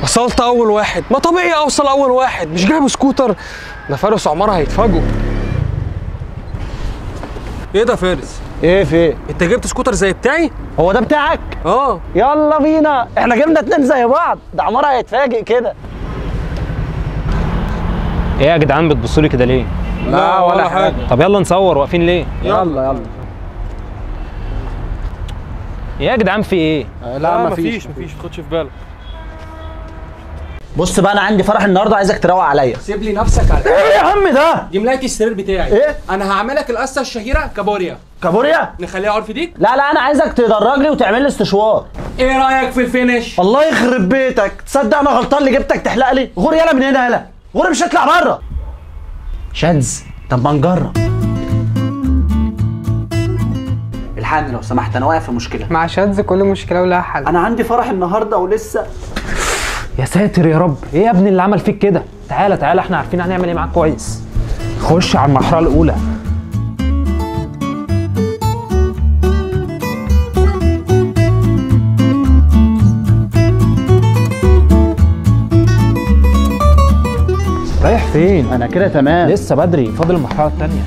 وصلت اول واحد ما طبيعي اوصل اول واحد مش جايب سكوتر ده فارس وعمارة هيتفاجئوا ايه ده فارس ايه في إيه؟ انت جبت سكوتر زي بتاعي هو ده بتاعك اه يلا بينا احنا جبنا اتنين زي بعض ده عمارة هيتفاجئ كده ايه يا جدعان بتبصوا لي كده ليه لا ولا حاجه طب يلا نصور واقفين ليه يلا يلا ايه يا جدعان في ايه لا مفيش مفيش ما تاخدش في بالك بص بقى انا عندي فرح النهارده عايزك تروق عليا سيب لي نفسك على ايه يا عم ده دي ملايه السرير بتاعي إيه؟ انا هعملك القصه الشهيره كابوريا كابوريا نخليها عرف ديك لا لا انا عايزك تدرج لي وتعمل لي استشوار ايه رايك في الفينش الله يخرب بيتك تصدق انا غلطان اللي جبتك تحلق لي غور يلا من هنا يلا غور مش هطلع بره شاذ طب ما نجرب الحقني لو سمحت انا واقف في مشكله مع شاذ كل مشكله ولها حل انا عندي فرح النهارده ولسه يا ساتر يا رب ايه يا ابني اللي عمل فيك كده تعالى تعالى احنا عارفين هنعمل ايه معاك كويس خش على المرحله الاولى رايح فين انا كده تمام لسه بدري فاضل المرحله الثانيه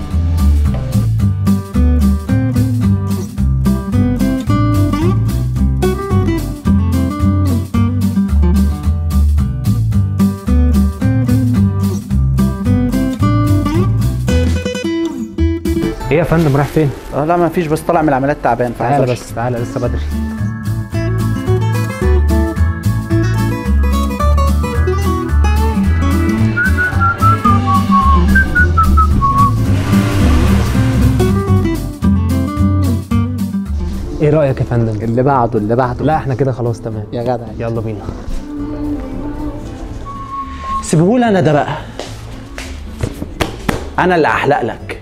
ايه يا فندم رايح فين آه لا ما فيش بس طالع من العمليات تعبان فعايز تعالى أمشي. بس تعالى لسه بدري ايه رايك يا فندم اللي بعده اللي بعده لا احنا كده خلاص تمام يا جدع يلا بينا سيبهولي انا ده بقى انا اللي احلق لك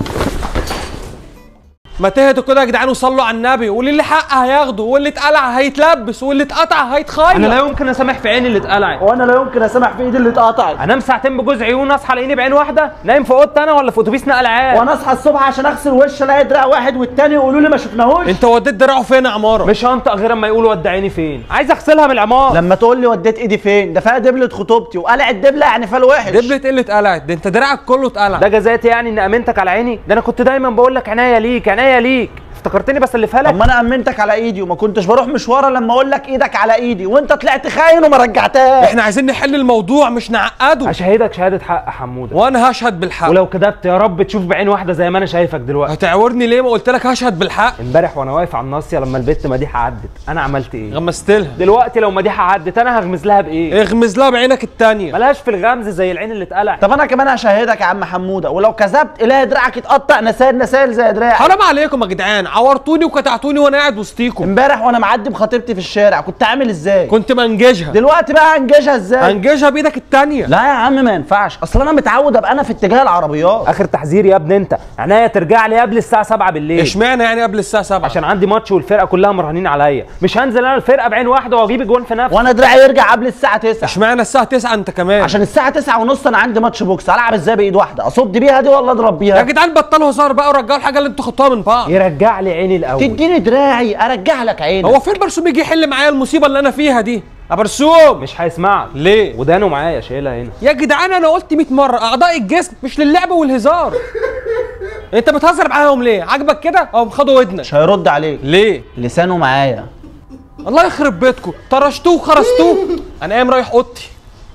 ما تهدوا كده يا جدعان وصلوا على النبي واللي اللي حق هياخده واللي اتقلع هيتلبس واللي اتقطع هيتخير انا لا يمكن اسامح في عيني اللي اتقلعت وانا لا يمكن اسامح في ايدي اللي اتقطعت انام ساعتين بجوز عيون اصحى الاقيني بعين واحده نايم في اوضتي انا ولا في اتوبيس نقل عام وانا اصحى الصبح عشان اغسل وشي الاقي دراع واحد والتاني يقولوا لي ما شفناهوش انت وديت دراعه فين يا عماره مش هنطق غير اما يقولوا ودع عيني فين عايز اغسلها من العمار لما تقول لي وديت ايدي فين ده فيها دبله خطوبتي وقلع الدبله يعني فال وحش دبلة ايه اللي اتقلعت ده انت دراعك كله اتقلع ده جزاتي يعني ان امنتك على عيني ده انا كنت دايما بقول لك عناية ليك عناية ليك افتكرتني بس اللي طب لك ما انا امنتك على ايدي وما كنتش بروح مشوار لما اقول لك ايدك على ايدي وانت طلعت خاين وما رجعتهاش احنا عايزين نحل الموضوع مش نعقده اشهدك شهاده حق يا حموده وانا هشهد بالحق ولو كدبت يا رب تشوف بعين واحده زي ما انا شايفك دلوقتي هتعورني ليه ما قلت لك هشهد بالحق امبارح وانا واقف على الناصيه لما البت مديحه عدت انا عملت ايه غمست لها دلوقتي لو مديحه عدت انا هغمز لها بايه اغمز لها بعينك التانية ملهاش في الغمز زي العين اللي اتقلعت طب انا كمان هشهدك يا عم حموده ولو كذبت الاقي دراعك يتقطع نسال نسال زي دراعي حرام عليكم يا جدعان عورتوني وكتعتوني وانا قاعد وسطيكم امبارح وانا معدي بخطيبتي في الشارع كنت عامل ازاي كنت منججها دلوقتي بقى انجزها ازاي انججها بايدك التانية لا يا عم ما ينفعش اصل انا متعود ابقى انا في اتجاه العربيات اخر تحذير يا ابني انت عناية ترجع لي قبل الساعه 7 بالليل اشمعنى يعني قبل الساعة 7 عشان عندي ماتش والفرقه كلها مرهنين عليا مش هنزل انا الفرقه بعين واحده واجيب اجوان في نفسي وانا دراعي يرجع قبل الساعه 9 اشمعنى الساعة 9 انت كمان عشان الساعه 9 ونص انا عندي ماتش بوكس العب ازاي بايد واحده اصد بيها دي ولا اضرب يا بيها جدعان بطلوا هزار بقى ورجعوا الحاجة اللي انتوا خدتوها من بعض يرجع لي عيني الاول تديني دراعي ارجع لك عينك هو فين برسوم يجي يحل معايا المصيبة اللي انا فيها دي يا برسوم مش هيسمعك ليه ودانه معايا شايلها هنا يا جدعان انا قلت 100 مرة اعضاء الجسم مش للعب والهزار انت بتهزر معاهم ليه عاجبك كده او خدوا ودنك مش هيرد عليك ليه لسانه معايا الله يخرب بيتكم طرشتوه وخرستوه انا قايم رايح اوضتي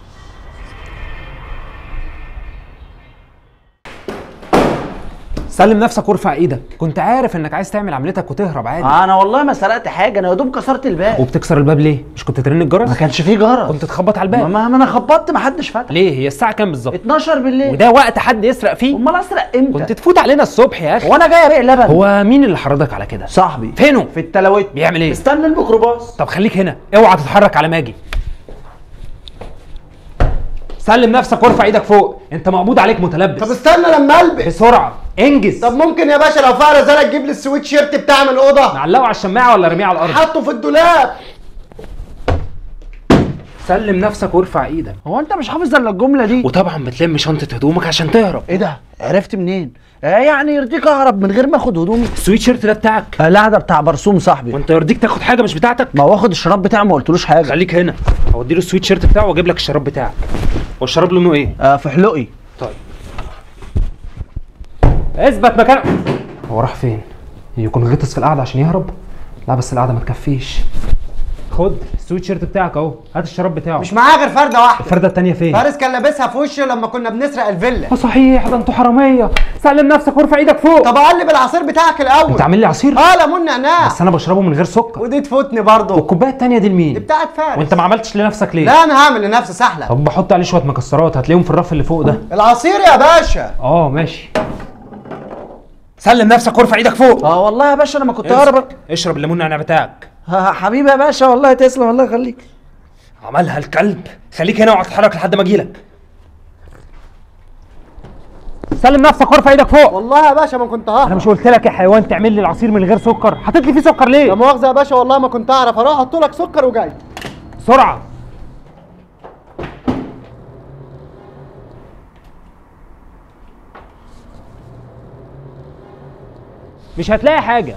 سلم نفسك وارفع ايدك كنت عارف انك عايز تعمل عملتك وتهرب عادي انا والله ما سرقت حاجه انا يا دوب كسرت الباب وبتكسر الباب ليه مش كنت ترن ما الجرس كانش فيه جرس كنت تخبط على ما, الباب ما ما انا خبطت ما حدش فتح ليه هي الساعه كام بالظبط 12 بالليل وده وقت حد يسرق فيه امال اسرق امتى كنت تفوت علينا الصبح يا اخي وانا جاي ابيع لبن هو مين اللي حرضك على كده صاحبي فينه في التلاوت بيعمل ايه استنى الميكروباص طب خليك هنا اوعى تتحرك على ما اجي سلم نفسك وارفع ايدك فوق انت مقبوض عليك متلبس طب استنى لما البس بسرعه انجز طب ممكن يا باشا لو فيها رساله تجيب لي السويت شيرت بتاع من الاوضه نعلقه على الشماعه ولا ارميه على الارض حطه في الدولاب سلم نفسك وارفع ايدك هو انت مش حافظ الا الجمله دي وطبعا بتلم شنطه هدومك عشان تهرب ايه ده عرفت منين آه يعني يرضيك اهرب من غير ما اخد هدومي السويت شيرت ده بتاعك آه لا ده بتاع برسوم صاحبي وانت يرضيك تاخد حاجه مش بتاعتك ما هو واخد الشراب بتاعه ما قلتلوش حاجه خليك هنا اودي له السويت شيرت بتاعه واجيب لك الشراب بتاعك هو الشراب لونه ايه آه في حلقي اثبت مكانك هو راح فين يكون غطس في القعده عشان يهرب لا بس القعده ما تكفيش خد السويت شيرت بتاعك اهو هات الشراب بتاعه مش معاه غير فرده واحده الفرده التانيه فين فارس كان لابسها في وشه لما كنا بنسرق الفيلا اه صحيح ده انتوا حراميه سلم نفسك وارفع ايدك فوق طب اقلب العصير بتاعك الاول انت عامل لي عصير اه ليمون نعناع بس انا بشربه من غير سكر ودي تفوتني برضه والكوبايه التانيه دي لمين دي بتاعت فارس وانت ما عملتش لنفسك ليه لا انا هعمل لنفسي سحله طب بحط عليه شويه مكسرات هتلاقيهم في الرف اللي فوق ده العصير يا باشا اه ماشي سلم نفسك وارفع ايدك فوق اه والله يا باشا انا ما كنت ههرب اشرب الليمون النعناع بتاعك آه حبيبي يا باشا والله تسلم الله يخليك عملها الكلب خليك هنا واقعد تتحرك لحد ما اجيلك سلم نفسك وارفع ايدك فوق والله يا باشا ما كنت انا ههرب مش قلت لك يا حيوان تعمل لي العصير من غير سكر حطيت لي فيه سكر لا ليه مؤاخذه يا باشا والله ما كنت اعرف اروح احط لك سكر وجاي بسرعه مش هتلاقي حاجه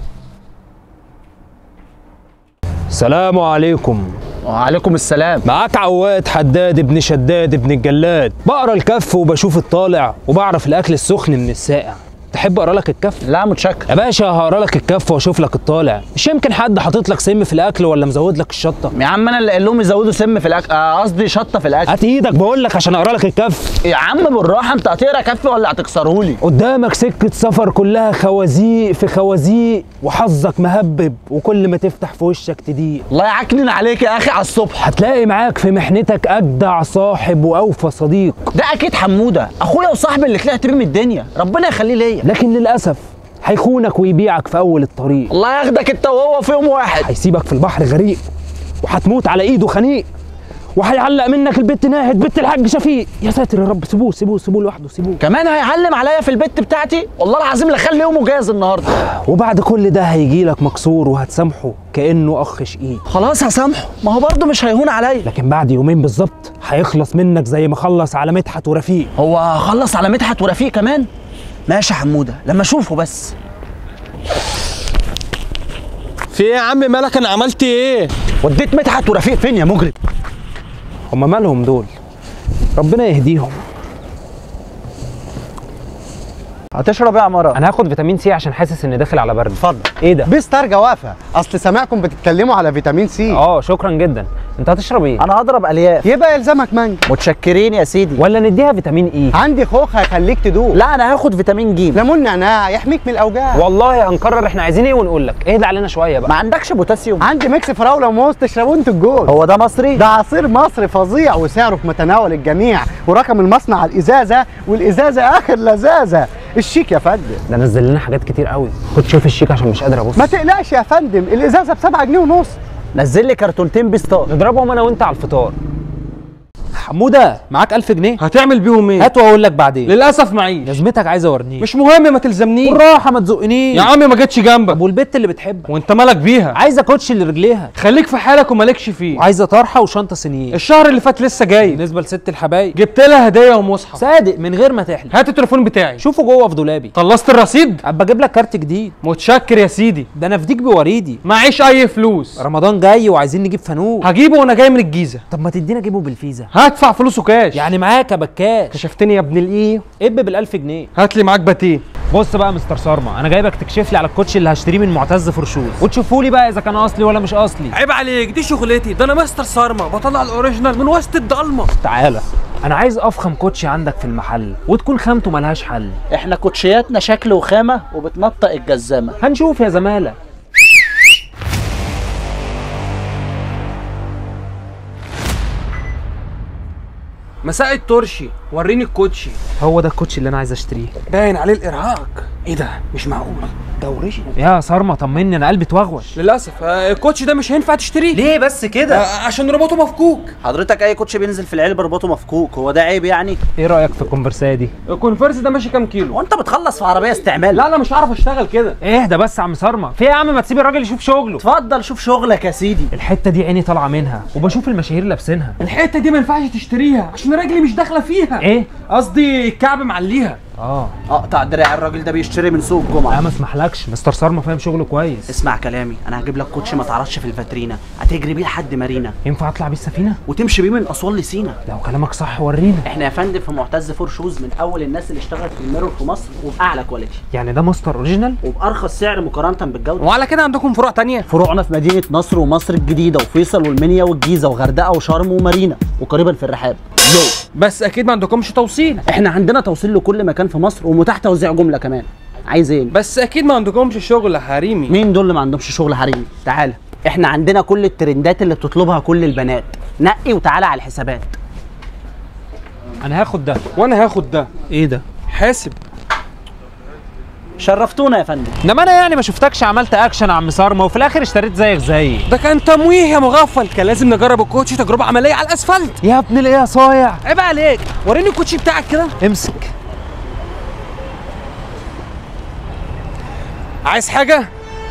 السلام عليكم وعليكم السلام معاك عواد حداد ابن شداد ابن الجلاد بقرا الكف وبشوف الطالع وبعرف الاكل السخن من الساقع تحب اقرا لك الكف لا متشكر يا باشا هقرا لك الكف واشوف لك الطالع مش يمكن حد حاطط لك سم في الاكل ولا مزود لك الشطه يا عم انا اللي قال لهم يزودوا سم في الاكل آه، قصدي شطه في الاكل هات ايدك بقول لك عشان اقرا لك الكف يا عم بالراحه انت هتقرا كفي ولا هتكسرهولي قدامك سكة سفر كلها خوازيق في خوازيق وحظك مهبب وكل ما تفتح في وشك تضيق الله يعكنن عليك يا اخي على الصبح هتلاقي معاك في محنتك أجدع صاحب وأوفى صديق ده اكيد حموده اخويا وصاحبي اللي طلعت بيه من الدنيا ربنا يخليه ليا لكن للأسف هيخونك ويبيعك في أول الطريق الله ياخدك انت وهو في يوم واحد هيسيبك في البحر غريق وهتموت على إيده خنيق وهيعلق منك البت ناهد بنت الحاج شفيق يا ساتر يا رب سيبوه سيبوه سيبوه لوحده سيبوه كمان هيعلم عليا في البت بتاعتي والله العظيم لا خلي يومه جاهز النهارده وبعد كل ده هيجي لك مكسور وهتسامحه كأنه أخ شقيق خلاص هسامحه ما هو برضه مش هيهون عليا لكن بعد يومين بالظبط هيخلص منك زي ما خلص على مدحت ورفيق هو خلص على مدحت ورفيق كمان ماشي يا حموده لما اشوفه بس في ايه يا عم مالك انا عملت ايه وديت مدحت ورفيق فين يا مجرم هما مالهم دول ربنا يهديهم هتشرب ايه يا عماره انا هاخد فيتامين سي عشان حاسس اني داخل على برد اتفضل ايه ده بيسترجع واقفه اصل سامعكم بتتكلموا على فيتامين سي اه شكرا جدا انت هتشرب ايه انا هضرب الياف يبقى يلزمك مانجا متشكرين يا سيدي ولا نديها فيتامين اي عندي خوخ هيخليك تدوق لا انا هاخد فيتامين ج ليمون نعناع يحميك من الاوجاع والله هنقرر احنا عايزين ايه ونقول لك اهدى علينا شويه ما بقى عندكش بوتاسيوم عندي ميكس فراوله وموز تشربوه انتوا الجول هو ده مصري ده عصير مصري فظيع وسعره في متناول الجميع ورقم المصنع على الازازه والازازه اخر لذاذه الشيك يا فندم ده نزل لنا حاجات كتير قوي خد شوف الشيك عشان مش قادر ابص ما تقلقش يا فندم الازازه ب 7 جنيه ونص نزل لي كرتونتين بيستار نضربهم انا وانت على الفطار حموده معاك 1000 جنيه هتعمل بيهم ايه هات واقول لك بعدين للاسف معيش لازمتك عايز اورنيك مش مهم ما تلزمنيش بالراحه ما تزقنيش يا عم ما جتش جنبك طب والبت اللي بتحبك وانت مالك بيها عايزه كوتش لرجليها خليك في حالك ومالكش فيه وعايزه طرحه وشنطه سنين الشهر اللي فات لسه جاي بالنسبه لست الحبايب جبت لها هديه ومصحف صادق من غير ما تحلف هات التليفون بتاعي شوفه جوه في دولابي خلصت الرصيد ابقى اجيب لك كارت جديد متشكر يا سيدي ده انا فديك بوريدي معيش اي فلوس رمضان جاي وعايزين نجيب فانوس هجيبه وانا جاي من الجيزه طب ما تدينا اجيبه بالفيزا هدفع فلوسه كاش يعني معاك يا بكاش كشفتني يا ابن الايه اب بالألف جنيه هات لي معاك باتيه بص بقى يا مستر صارمه انا جايبك تكشف لي على الكوتش اللي هشتريه من معتز فرشوز وتشوفوا لي بقى اذا كان اصلي ولا مش اصلي عيب عليك دي شغلتي ده انا مستر صارمه بطلع الاوريجينال من وسط الضلمه تعالى انا عايز افخم كوتشي عندك في المحل وتكون خامته ملهاش حل احنا كوتشياتنا شكل وخامه وبتنطق الجزامه هنشوف يا زماله مساء الترشي وريني الكوتشي هو ده الكوتشي اللي انا عايز اشتريه باين عليه الارهاق ايه ده مش معقول ده اوريجينال يا صارمه طمني انا قلبي اتوغوش للاسف آه، الكوتشي ده مش هينفع تشتريه ليه بس كده آه، عشان رباطه مفكوك حضرتك اي كوتش بينزل في العلبه رباطه مفكوك هو ده عيب يعني ايه رايك في الكونفرسيه دي الكونفرس ده ماشي كام كيلو وانت بتخلص في عربيه استعمال لا انا مش عارف اشتغل كده اهدى بس يا عم صارمه في إيه يا عم ما تسيب الراجل يشوف شغله اتفضل شوف شغلك يا سيدي الحته دي عيني طالعه منها وبشوف المشاهير لابسينها الحته دي ما ينفعش تشتريها عشان رجلي مش داخله فيها ايه قصدي الكعب معليها اه اقطع دراع الراجل ده بيشتري من سوق لا الجمعه ما اسمحلكش مستر صارمه فاهم شغله كويس اسمع كلامي انا هجيب لك كوتش ما تعرفش في الفاترينا هتجري بيه لحد مارينا ينفع اطلع بيه السفينه وتمشي بيه من اسوان لسينا لو كلامك صح ورينا احنا يا فندم في معتز فور شوز من اول الناس اللي اشتغلت في الميرور في مصر وباعلى كواليتي يعني ده مستر اوريجينال وبارخص سعر مقارنه بالجوده وعلى كده عندكم فروع تانية فروعنا في مدينه نصر ومصر الجديده وفيصل والمنيا والجيزه وغردقه وشرم ومارينا وقريبا في الرحاب يو بس اكيد ما عندكمش توصيل احنا عندنا توصيل لكل مكان في مصر ومتاح توزيع جمله كمان عايز ايه بس اكيد ما عندكمش شغل حريمي مين دول اللي ما عندهمش شغل حريمي تعالى احنا عندنا كل الترندات اللي بتطلبها كل البنات نقي وتعالى على الحسابات انا هاخد ده وانا هاخد ده ايه ده حاسب شرفتونا يا فندم انما انا يعني ما شفتكش عملت اكشن يا عم صارمه وفي الاخر اشتريت زيك زيي ده كان تمويه يا مغفل كان لازم نجرب الكوتش تجربه عمليه على الاسفلت يا ابن الايه يا صايع عيب عليك وريني الكوتشي بتاعك كده امسك عايز حاجه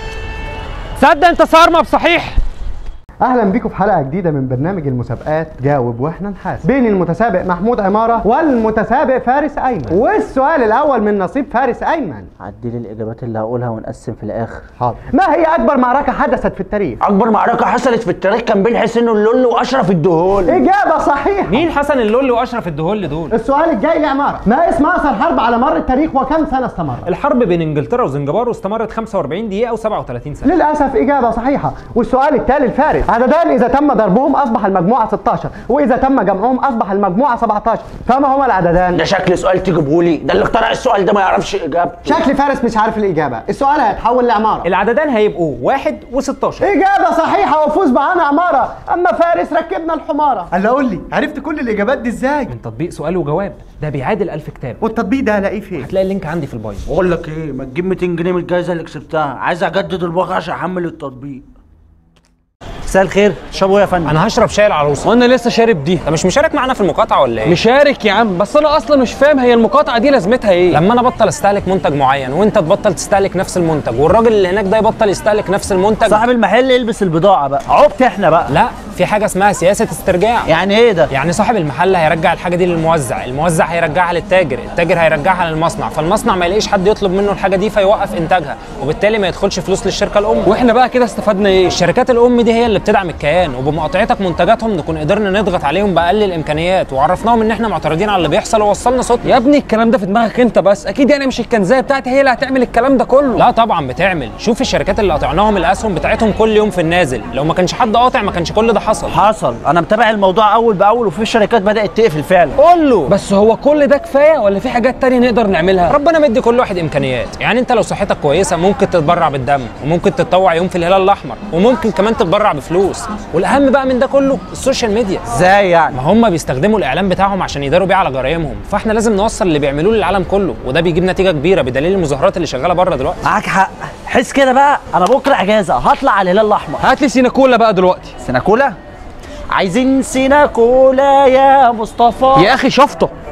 تصدق انت صارمه بصحيح اهلا بيكم في حلقه جديده من برنامج المسابقات جاوب واحنا نحاسب بين المتسابق محمود عماره والمتسابق فارس ايمن والسؤال الاول من نصيب فارس ايمن عدي لي الاجابات اللي هقولها ونقسم في الاخر حاضر ما هي اكبر معركه حدثت في التاريخ اكبر معركه حصلت في التاريخ كان بين حسين اللول واشرف الدهول اجابه صحيحه مين حسن اللول واشرف الدهول دول السؤال الجاي لعماره ما اسم اقصر حرب على مر التاريخ وكم سنه استمرت الحرب بين انجلترا وزنجبار واستمرت 45 دقيقه و37 سنه للاسف اجابه صحيحه والسؤال التالي الفارس عددان اذا تم ضربهم اصبح المجموعه 16 واذا تم جمعهم اصبح المجموعه 17 فما هما العددان ده شكل سؤال تجيبهولي ده اللي اخترع السؤال ده ما يعرفش اجابته شكل فارس مش عارف الاجابه السؤال هيتحول لعماره العددان هيبقوا واحد و16 إجابة صحيحة وفوز معانا عمارة أما فارس ركبنا الحمارة قال قول لي عرفت كل الإجابات دي إزاي؟ من تطبيق سؤال وجواب ده بيعادل 1000 كتاب والتطبيق ده هلاقيه فين؟ هتلاقي اللينك عندي في البايو بقول لك ايه ما تجيب 200 جنيه من الجايزه اللي كسبتها عايز اجدد الباقه عشان احمل التطبيق مساء الخير شابو يا فندم انا هشرب شاي العروسه وانا لسه شارب دي انت مش مشارك معانا في المقاطعه ولا ايه مشارك يا عم بس انا اصلا مش فاهم هي المقاطعه دي لازمتها ايه لما انا بطل استهلك منتج معين وانت تبطل تستهلك نفس المنتج والراجل اللي هناك ده يبطل يستهلك نفس المنتج صاحب المحل يلبس البضاعه بقى عبت احنا بقى لا في حاجه اسمها سياسه استرجاع يعني ايه ده يعني صاحب المحل هيرجع الحاجه دي للموزع الموزع هيرجعها للتاجر التاجر هيرجعها للمصنع فالمصنع ما يلاقيش حد يطلب منه الحاجه دي فيوقف انتاجها وبالتالي ما يدخلش فلوس للشركه الام واحنا بقى كده استفدنا ايه الشركات الام دي هي اللي بتدعم الكيان وبمقاطعتك منتجاتهم نكون قدرنا نضغط عليهم باقل الامكانيات وعرفناهم ان احنا معترضين على اللي بيحصل ووصلنا صوتنا يا ابني الكلام ده في دماغك انت بس اكيد يعني مش الكنزايه بتاعتي هي اللي هتعمل الكلام ده كله لا طبعا بتعمل شوف الشركات اللي قاطعناهم الاسهم بتاعتهم كل يوم في النازل لو ما كانش حد قاطع ما كانش كل ده حصل حصل انا متابع الموضوع اول باول وفي شركات بدات تقفل فعلا قول له بس هو كل ده كفايه ولا في حاجات تانية نقدر نعملها ربنا مدي كل واحد امكانيات يعني انت لو صحتك كويسه ممكن تتبرع بالدم وممكن تتطوع يوم في الهلال الاحمر وممكن كمان تتبرع بفلوس والاهم بقى من ده كله السوشيال ميديا ازاي يعني ما هم بيستخدموا الاعلام بتاعهم عشان يداروا بيه على جرايمهم فاحنا لازم نوصل اللي بيعملوه للعالم كله وده بيجيب نتيجه كبيره بدليل المظاهرات اللي شغاله بره دلوقتي معاك حق حس كده بقى انا بكره اجازه هطلع على الهلال الاحمر هات لي سيناكولا بقى دلوقتي سيناكولا عايزين سيناكولا يا مصطفى يا اخي شفطه